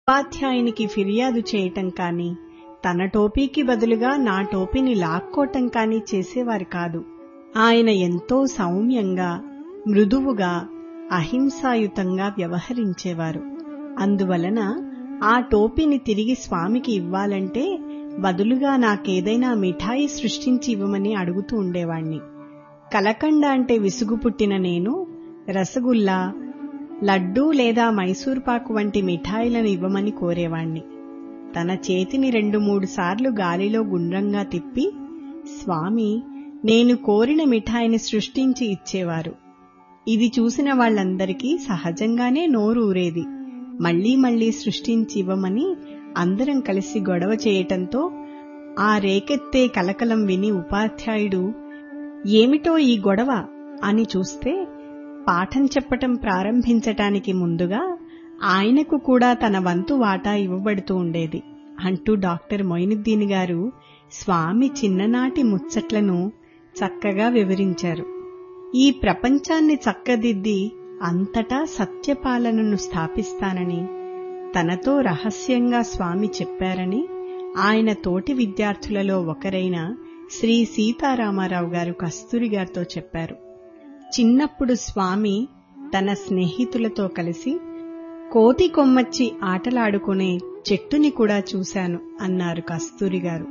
ఉపాధ్యాయునికి ఫిర్యాదు చేయటం కాని తన టోపీకి బదులుగా నా టోపీని లాక్కోటం కాని చేసేవారు కాదు ఆయన ఎంతో సౌమ్యంగా మృదువుగా అహింసాయుతంగా వ్యవహరించేవారు అందువలన ఆ టోపీని తిరిగి స్వామికి ఇవ్వాలంటే బదులుగా నాకేదైనా మిఠాయి సృష్టించి ఇవ్వమని అడుగుతూ ఉండేవాణ్ణి కలకండ అంటే విసుగు పుట్టిన నేను రసగుల్లా లడ్డూ లేదా మైసూర్పాకు వంటి మిఠాయిలను ఇవ్వమని కోరేవాణ్ణి తన చేతిని రెండు మూడు సార్లు గాలిలో గుండ్రంగా తిప్పి స్వామి నేను కోరిన మిఠాయిని సృష్టించి ఇచ్చేవారు ఇది చూసిన వాళ్ళందరికీ సహజంగానే నోరు ఊరేది మళ్లీ మళ్లీ సృష్టించి ఇవ్వమని అందరం కలిసి గొడవ చేయటంతో ఆ రేకెత్తే కలకలం విని ఉపాధ్యాయుడు ఏమిటో ఈ గొడవ అని చూస్తే పాఠం చెప్పటం ప్రారంభించటానికి ముందుగా ఆయనకు కూడా తన వంతు వాటా ఇవ్వబడుతూ ఉండేది అంటూ డాక్టర్ మొయినుద్దీన్ గారు స్వామి చిన్ననాటి ముచ్చట్లను చక్కగా వివరించారు ఈ ప్రపంచాన్ని చక్కదిద్ది అంతటా సత్యపాలనను స్థాపిస్తానని తనతో రహస్యంగా స్వామి చెప్పారని ఆయన తోటి విద్యార్థులలో ఒకరైన శ్రీ సీతారామారావు గారు కస్తూరి గారితో చెప్పారు చిన్నప్పుడు స్వామి తన స్నేహితులతో కలిసి కోతి కొమ్మచ్చి ఆటలాడుకునే చెట్టుని కూడా చూశాను అన్నారు కస్తూరి గారు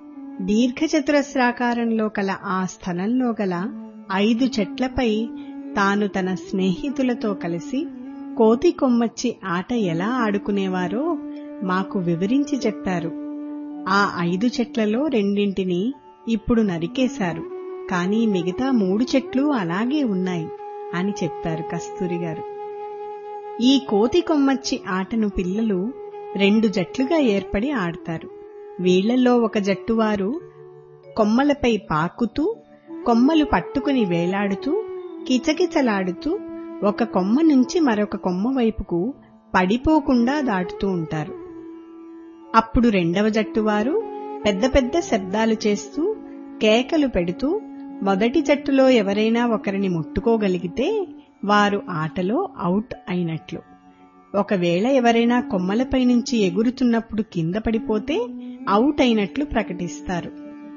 దీర్ఘచతురస్రాకారంలో కల ఆ స్థలంలో గల ఐదు చెట్లపై తాను తన స్నేహితులతో కలిసి కోతి కొమ్మచ్చి ఆట ఎలా ఆడుకునేవారో మాకు వివరించి చెప్పారు ఆ ఐదు చెట్లలో రెండింటిని ఇప్పుడు నరికేశారు కానీ మిగతా మూడు చెట్లు అలాగే ఉన్నాయి అని చెప్పారు కస్తూరి గారు ఈ కోతి కొమ్మచ్చి ఆటను పిల్లలు రెండు జట్లుగా ఏర్పడి ఆడతారు వీళ్లలో ఒక జట్టువారు కొమ్మలపై పాకుతూ కొమ్మలు పట్టుకుని వేలాడుతూ కిచకిచలాడుతూ ఒక కొమ్మ నుంచి మరొక కొమ్మ వైపుకు పడిపోకుండా దాటుతూ ఉంటారు అప్పుడు రెండవ జట్టువారు పెద్ద పెద్ద శబ్దాలు చేస్తూ కేకలు పెడుతూ మొదటి జట్టులో ఎవరైనా ఒకరిని ముట్టుకోగలిగితే వారు ఆటలో అవుట్ అయినట్లు ఒకవేళ ఎవరైనా కొమ్మలపై నుంచి ఎగురుతున్నప్పుడు కింద పడిపోతే అవుట్ అయినట్లు ప్రకటిస్తారు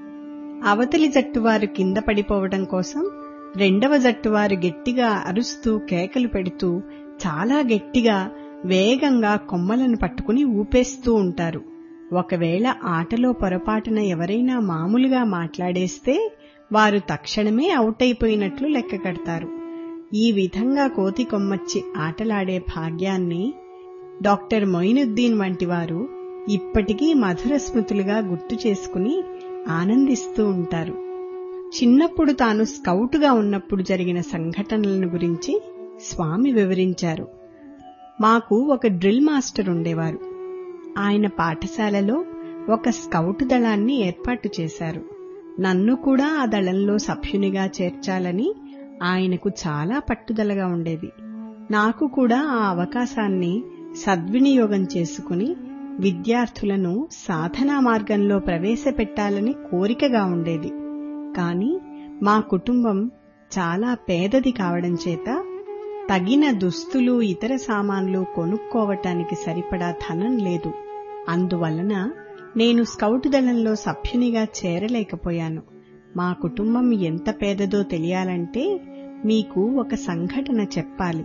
అవతలి జట్టువారు కింద పడిపోవడం కోసం రెండవ జట్టువారు గట్టిగా అరుస్తూ కేకలు పెడుతూ చాలా గట్టిగా వేగంగా కొమ్మలను పట్టుకుని ఊపేస్తూ ఉంటారు ఒకవేళ ఆటలో పొరపాటున ఎవరైనా మామూలుగా మాట్లాడేస్తే వారు తక్షణమే అవుట్ అయిపోయినట్లు లెక్క కడతారు ఈ విధంగా కోతి కొమ్మచ్చి ఆటలాడే భాగ్యాన్ని డాక్టర్ మొయినుద్దీన్ వంటి వారు ఇప్పటికీ మధుర స్మృతులుగా గుర్తు చేసుకుని ఆనందిస్తూ ఉంటారు చిన్నప్పుడు తాను స్కౌటుగా ఉన్నప్పుడు జరిగిన సంఘటనలను గురించి స్వామి వివరించారు మాకు ఒక డ్రిల్ మాస్టర్ ఉండేవారు ఆయన పాఠశాలలో ఒక స్కౌట్ దళాన్ని ఏర్పాటు చేశారు నన్ను కూడా ఆ దళంలో సభ్యునిగా చేర్చాలని ఆయనకు చాలా పట్టుదలగా ఉండేది నాకు కూడా ఆ అవకాశాన్ని సద్వినియోగం చేసుకుని విద్యార్థులను సాధనా మార్గంలో ప్రవేశపెట్టాలని కోరికగా ఉండేది కాని మా కుటుంబం చాలా పేదది కావడం చేత తగిన దుస్తులు ఇతర సామాన్లు కొనుక్కోవటానికి సరిపడా ధనం లేదు అందువలన నేను స్కౌట్ దళంలో సభ్యునిగా చేరలేకపోయాను మా కుటుంబం ఎంత పేదదో తెలియాలంటే మీకు ఒక సంఘటన చెప్పాలి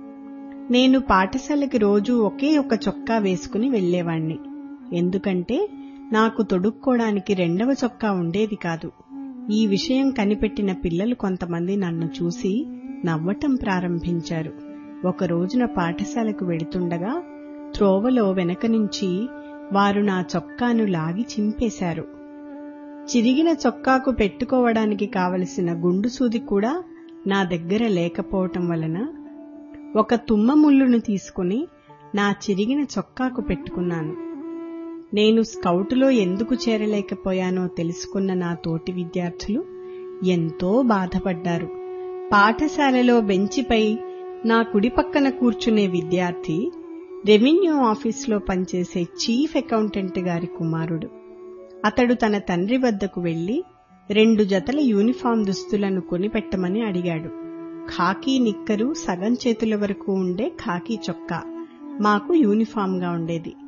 నేను పాఠశాలకి రోజు ఒకే ఒక చొక్కా వేసుకుని వెళ్లేవాణ్ణి ఎందుకంటే నాకు తొడుక్కోవడానికి రెండవ చొక్కా ఉండేది కాదు ఈ విషయం కనిపెట్టిన పిల్లలు కొంతమంది నన్ను చూసి నవ్వటం ప్రారంభించారు ఒక రోజున పాఠశాలకు వెడుతుండగా త్రోవలో వెనక నుంచి వారు నా చొక్కాను లాగి చింపేశారు చిరిగిన చొక్కాకు పెట్టుకోవడానికి కావలసిన గుండు సూది కూడా నా దగ్గర లేకపోవటం వలన ఒక తుమ్మ ముళ్ళును తీసుకుని నా చిరిగిన చొక్కాకు పెట్టుకున్నాను నేను స్కౌటులో ఎందుకు చేరలేకపోయానో తెలుసుకున్న నా తోటి విద్యార్థులు ఎంతో బాధపడ్డారు పాఠశాలలో బెంచిపై నా కుడి పక్కన కూర్చునే విద్యార్థి రెవెన్యూ ఆఫీసులో పనిచేసే చీఫ్ అకౌంటెంట్ గారి కుమారుడు అతడు తన తండ్రి వద్దకు వెళ్లి రెండు జతల యూనిఫామ్ దుస్తులను కొనిపెట్టమని అడిగాడు ఖాకీ నిక్కరు సగం చేతుల వరకు ఉండే ఖాకీ చొక్కా మాకు యూనిఫామ్గా ఉండేది